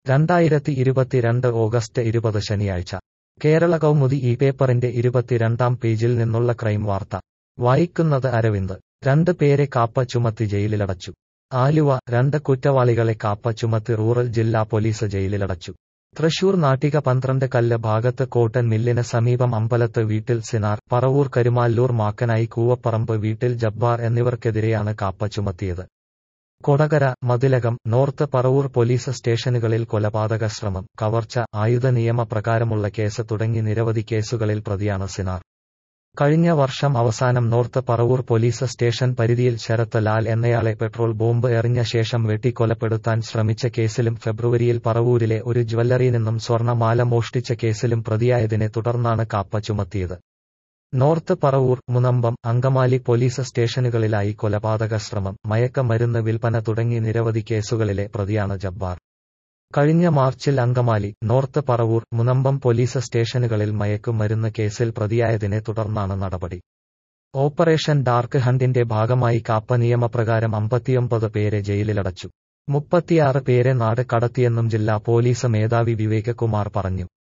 രണ്ടായിരത്തി ഇരുപത്തിരണ്ട് ഓഗസ്റ്റ് ഇരുപത് ശനിയാഴ്ച കേരള കൗമുദി ഈ പേപ്പറിന്റെ ഇരുപത്തിരണ്ടാം പേജിൽ നിന്നുള്ള ക്രൈം വാർത്ത വായിക്കുന്നത് അരവിന്ദ് രണ്ട് പേരെ കാപ്പ ചുമത്തി ജയിലിലടച്ചു ആലുവ രണ്ട് കുറ്റവാളികളെ കാപ്പ ചുമത്തി റൂറൽ ജില്ലാ പോലീസ് ജയിലിലടച്ചു തൃശൂർ നാട്ടിക പന്ത്രണ്ട് കല്ല് ഭാഗത്ത് കോട്ടൻ മില്ലിന് സമീപം അമ്പലത്ത് വീട്ടിൽ സിനാർ പറവൂർ കരുമാല്ലൂർ മാക്കനായി കൂവപ്പറമ്പ് വീട്ടിൽ ജബ്ബാർ എന്നിവർക്കെതിരെയാണ് കാപ്പ ചുമത്തിയത് കൊടകര മതിലകം നോർത്ത് പറവൂർ പോലീസ് സ്റ്റേഷനുകളിൽ കൊലപാതക ശ്രമം കവർച്ച ആയുധ നിയമപ്രകാരമുള്ള കേസ് തുടങ്ങി നിരവധി കേസുകളിൽ പ്രതിയാണ് സിനാർ കഴിഞ്ഞ വർഷം അവസാനം നോർത്ത് പറവൂർ പോലീസ് സ്റ്റേഷൻ പരിധിയിൽ ശരത്ത് ലാൽ എന്നയാളെ പെട്രോൾ ബോംബ് എറിഞ്ഞ ശേഷം വെട്ടിക്കൊലപ്പെടുത്താൻ ശ്രമിച്ച കേസിലും ഫെബ്രുവരിയിൽ പറവൂരിലെ ഒരു ജ്വല്ലറിയിൽ നിന്നും സ്വർണമാല മോഷ്ടിച്ച കേസിലും പ്രതിയായതിനെ തുടർന്നാണ് കാപ്പ ചുമത്തിയത് നോർത്ത് പറവൂർ മുനമ്പം അങ്കമാലി പോലീസ് സ്റ്റേഷനുകളിലായി കൊലപാതക ശ്രമം മയക്കമരുന്ന് വിൽപ്പന തുടങ്ങി നിരവധി കേസുകളിലെ പ്രതിയാണ് ജബ്ബാർ കഴിഞ്ഞ മാർച്ചിൽ അങ്കമാലി നോർത്ത് പറവൂർ മുനമ്പം പോലീസ് സ്റ്റേഷനുകളിൽ മയക്കുമരുന്ന് കേസിൽ പ്രതിയായതിനെ തുടർന്നാണ് നടപടി ഓപ്പറേഷൻ ഡാർക്ക് ഹണ്ടിന്റെ ഭാഗമായി കാപ്പ നിയമപ്രകാരം അമ്പത്തിയൊമ്പത് പേരെ ജയിലിലടച്ചു മുപ്പത്തിയാറ് പേരെ നാട് കടത്തിയെന്നും ജില്ലാ പോലീസ് മേധാവി വിവേക് കുമാർ പറഞ്ഞു